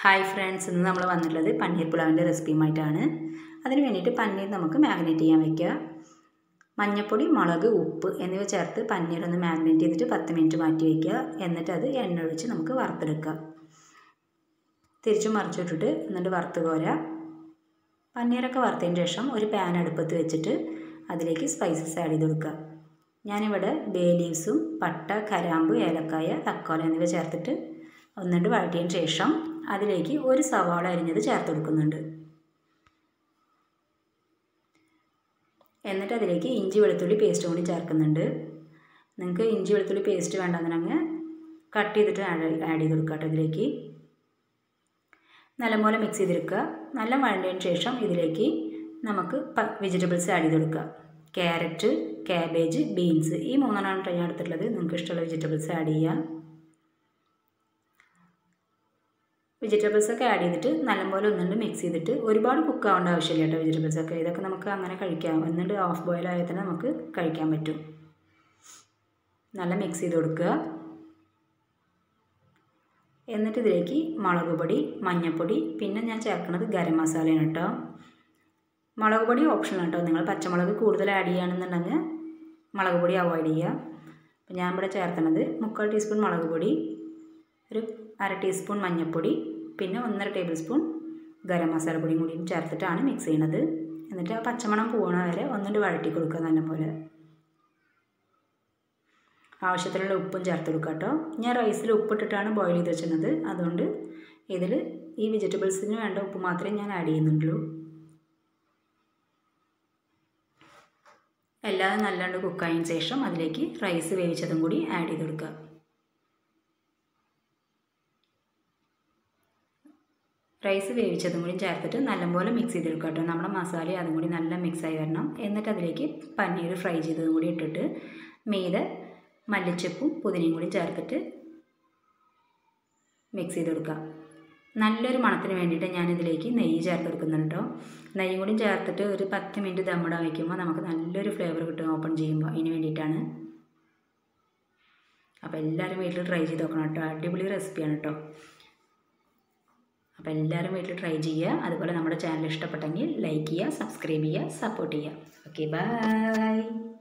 hi friends ഇന്ന് നമ്മൾ വന്നിട്ടുള്ളത് പന്നീർ പുലാവിൻ്റെ റെസിപ്പിയുമായിട്ടാണ് അതിന് വേണ്ടിയിട്ട് പന്നീർ നമുക്ക് മാഗ്നേറ്റ് ചെയ്യാൻ വയ്ക്കുക മഞ്ഞൾപ്പൊടി മുളക് ഉപ്പ് എന്നിവ ചേർത്ത് പന്നീർ ഒന്ന് മാഗ്നേറ്റ് ചെയ്തിട്ട് പത്ത് മിനിറ്റ് മാറ്റി വയ്ക്കുക എന്നിട്ട് അത് എണ്ണ ഒഴിച്ച് നമുക്ക് വറുത്തെടുക്കുക തിരിച്ചു മറിച്ചിട്ടിട്ട് എന്നിട്ട് വറുത്ത് കോരാം പന്നീരൊക്കെ വറുത്തതിന് ശേഷം ഒരു പാൻ അടുപ്പത്ത് വെച്ചിട്ട് അതിലേക്ക് സ്പൈസസ് ആഡ് ചെയ്ത് കൊടുക്കുക ഞാനിവിടെ ബേ ലീവ്സും പട്ട കരാമ്പ് ഏലക്കായ തക്കോല എന്നിവ ചേർത്തിട്ട് ഒന്നിട്ട് വഴറ്റിയതിന് ശേഷം അതിലേക്ക് ഒരു സവാള അരിഞ്ഞത് ചേർത്ത് കൊടുക്കുന്നുണ്ട് എന്നിട്ട് അതിലേക്ക് ഇഞ്ചി വെളുത്തുള്ളി പേസ്റ്റും കൂടി ചേർക്കുന്നുണ്ട് നിങ്ങൾക്ക് ഇഞ്ചി വെളുത്തുള്ളി പേസ്റ്റ് വേണ്ടെന്നുണ്ടെങ്കിൽ കട്ട് ചെയ്തിട്ട് ആഡ് ആഡ് ചെയ്ത് കൊടുക്കുക കേട്ടോ ഇതിലേക്ക് നല്ലപോലെ മിക്സ് ചെയ്തെടുക്കുക നല്ല വഴണ്ടതിന് ശേഷം ഇതിലേക്ക് നമുക്ക് വെജിറ്റബിൾസ് ആഡ് ചെയ്ത് കൊടുക്കുക ക്യാരറ്റ് ക്യാബേജ് ബീൻസ് ഈ മൂന്നെണ്ണമാണ് ഞാൻ എടുത്തിട്ടുള്ളത് നിങ്ങൾക്ക് ഇഷ്ടമുള്ള വെജിറ്റബിൾസ് ആഡ് ചെയ്യുക വെജിറ്റബിൾസ് ഒക്കെ ആഡ് ചെയ്തിട്ട് നല്ലപോലെ ഒന്നുകൊണ്ട് മിക്സ് ചെയ്തിട്ട് ഒരുപാട് കുക്ക് ആവേണ്ട ആവശ്യമില്ല കേട്ടോ വെജിറ്റബിൾസ് ഒക്കെ ഇതൊക്കെ നമുക്ക് അങ്ങനെ കഴിക്കാം എന്നിട്ട് ഹാഫ് ബോയിൽ ആയാൽ തന്നെ നമുക്ക് കഴിക്കാൻ പറ്റും നല്ല മിക്സ് ചെയ്ത് കൊടുക്കുക എന്നിട്ട് ഇതിലേക്ക് മുളക് പൊടി മഞ്ഞൾപ്പൊടി പിന്നെ ഞാൻ ചേർക്കുന്നത് ഗരം മസാലയാണ് കേട്ടോ മുളക് പൊടി ഓപ്ഷനാണ് കേട്ടോ നിങ്ങൾ പച്ചമുളക് കൂടുതൽ ആഡ് ചെയ്യുകയാണെന്നുണ്ടെങ്കിൽ മുളക് പൊടി അവോയ്ഡ് ചെയ്യുക അപ്പോൾ ഞാൻ ഇവിടെ ചേർക്കുന്നത് മുക്കാൽ ടീസ്പൂൺ മുളക് പൊടി ഒരു അര ടീസ്പൂൺ മഞ്ഞൾപ്പൊടി പിന്നെ ഒന്നര ടേബിൾ സ്പൂൺ ഗരം മസാല പൊടിയും കൂടി ചേർത്തിട്ടാണ് മിക്സ് ചെയ്യണത് എന്നിട്ട് ആ പച്ചമണം പോകണ വരെ ഒന്നിട്ട് വഴറ്റി കൊടുക്കുക നല്ലപോലെ ആവശ്യത്തിനുള്ള ഉപ്പും ചേർത്ത് കൊടുക്കുക കേട്ടോ ഞാൻ റൈസിൽ ഉപ്പിട്ടിട്ടാണ് ബോയിൽ ചെയ്ത് വെച്ചിരുന്നത് അതുകൊണ്ട് ഇതിൽ ഈ വെജിറ്റബിൾസിന് വേണ്ട ഉപ്പ് മാത്രമേ ഞാൻ ആഡ് ചെയ്യുന്നുള്ളൂ എല്ലാം നല്ലോണം കുക്കായതിന് ശേഷം അതിലേക്ക് റൈസ് വേവിച്ചതും കൂടി ആഡ് ചെയ്ത് കൊടുക്കുക റൈസ് വേവിച്ചതും കൂടി ചേർത്തിട്ട് നല്ലപോലെ മിക്സ് ചെയ്തെടുക്കുക കേട്ടോ നമ്മുടെ മസാല അതും കൂടി നല്ല മിക്സായി വരണം എന്നിട്ട് അതിലേക്ക് പനീർ ഫ്രൈ ചെയ്തതും കൂടി ഇട്ടിട്ട് മീതെ മല്ലിച്ചപ്പും പുതിനയും കൂടി ചേർത്തിട്ട് മിക്സ് ചെയ്ത് കൊടുക്കുക നല്ലൊരു മണത്തിന് വേണ്ടിയിട്ട് ഞാനിതിലേക്ക് നെയ്യ് ചേർത്ത് കൊടുക്കുന്നുണ്ട് കേട്ടോ നെയ്യും കൂടി ചേർത്തിട്ട് ഒരു പത്ത് മിനിറ്റ് ദമ്മിടാൻ വയ്ക്കുമ്പോൾ നമുക്ക് നല്ലൊരു ഫ്ലേവർ കിട്ടും ഓപ്പൺ ചെയ്യുമ്പോൾ അതിന് വേണ്ടിയിട്ടാണ് അപ്പോൾ എല്ലാവരും വീട്ടിൽ ട്രൈ ചെയ്ത് നോക്കണം കേട്ടോ അടിപൊളി റെസിപ്പിയാണ് കേട്ടോ അപ്പോൾ എല്ലാവരും വീട്ടിൽ ട്രൈ ചെയ്യുക അതുപോലെ നമ്മുടെ ചാനൽ ഇഷ്ടപ്പെട്ടെങ്കിൽ ലൈക്ക് ചെയ്യുക സബ്സ്ക്രൈബ് ചെയ്യുക സപ്പോർട്ട് ചെയ്യുക ഓക്കെ ബൈ